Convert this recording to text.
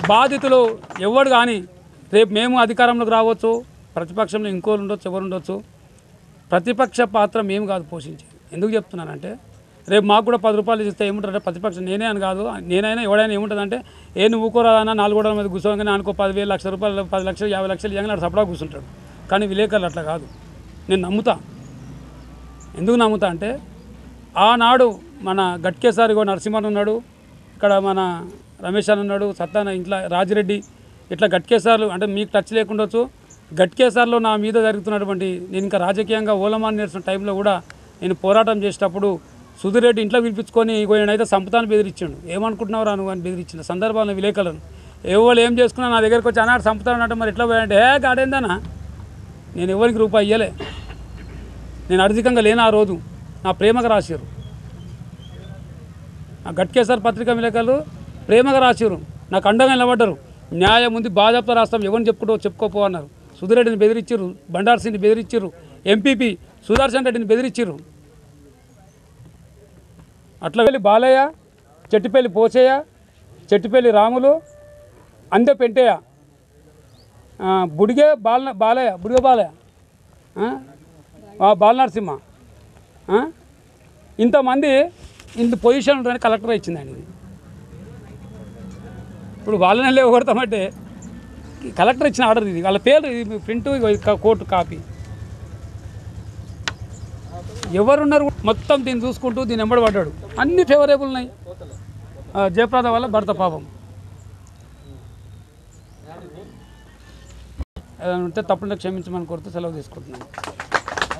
బాధితులు ఎవడు కానీ రేపు మేము అధికారంలోకి రావచ్చు ప్రతిపక్షంలో ఇంకోరు ఉండొచ్చు ఎవరు ఉండొచ్చు ప్రతిపక్ష పాత్ర మేము కాదు పోషించేది ఎందుకు చెప్తున్నానంటే రేపు మాకు కూడా పది రూపాయలు ఇస్తే ఏముంటారంటే ప్రతిపక్షం నేనే అని కాదు నేనైనా ఎవడైనా ఏముంటుందంటే ఏ నువ్వు కూరదానా నాలుగు గోడల మీద కూర్చోగానే అనుకో పదివేలు లక్ష రూపాయలు పది లక్షలు యాభై లక్షలు ఇవ్వగానే సపడా కూర్చుంటాడు కానీ విలేకరులు అట్లా కాదు నేను నమ్ముతా ఎందుకు నమ్ముతా అంటే ఆనాడు మన గట్కేసారి ఇగో నరసింహన్ ఉన్నాడు ఇక్కడ మన రమేష్ అని ఉన్నాడు సత్తాన ఇంట్లో రాజిరెడ్డి ఇట్లా గట్కేసార్లు అంటే మీకు టచ్ లేకుండొచ్చు గట్కేసార్లో నా మీద జరుగుతున్నటువంటి నేను ఇంకా రాజకీయంగా ఓలమాన్ నేర్చిన టైంలో కూడా నేను పోరాటం చేసేటప్పుడు సుధీరెడ్డి ఇంట్లో పిలిపించుకొని ఇగో ఈయనైతే సంపుతాన్ని బెదిరించాడు ఏమనుకుంటున్నావు నువ్వు అని బెదిరించిన సందర్భాలను విలేకరులను ఎవరు ఏం చేసుకున్నా నా దగ్గరికి వచ్చి అన్నాడు సంపుతానంటే మరి ఎట్లా పోయాడంటే ఏ గాడేందనా నేను ఎవరికి రూపాయి ఇయ్యలే నేను ఆర్థికంగా లేను ఆ రోజు నా ప్రేమగా రాశారు ఆ గట్కేసర్ పత్రికా విలేకరులు ప్రేమగా రాశారు నాకు అండగా నిలబడ్డారు న్యాయం ఉంది బాధ్యత రాస్తాం ఎవరిని చెప్పుకుంటూ చెప్పుకోపో అన్నారు సుధిరెడ్డిని బెదిరించారు బండార్ సింగ్ని బెదిరించారు ఎంపీపీ సుదర్శన్ రెడ్డిని బెదిరించారు అట్లా వెళ్ళి బాలయ్య చెట్టిపల్లి పోచయ్య చెట్టిపల్లి రాములు అందె పెంటయ్య ఆ, బుడిగే బాల బాలయ్య బుడిగ బాలయ్య ఆ? ఆ, బాలనరసింహ ఆ? ఇంతమంది ఇంత పొజిషన్ ఉంటుందని కలెక్టర్ ఇచ్చిందండి ఇది ఇప్పుడు వాళ్ళని లేవు కొడతామంటే కలెక్టర్ ఇచ్చిన ఆర్డర్ ఇది వాళ్ళ పేరు ఇది ప్రింట్ కోర్టు కాపీ ఎవరున్నారు మొత్తం దీన్ని చూసుకుంటూ దీన్ని ఎంబడి పడ్డాడు అన్ని ఫేవరేబుల్ ఉన్నాయి ఆ, జయప్రద వల్ల భర్త పాపం ఏదైనా ఉంటే తప్పుంటే క్షమించమని కోరుతూ సెలవు తీసుకుంటున్నాను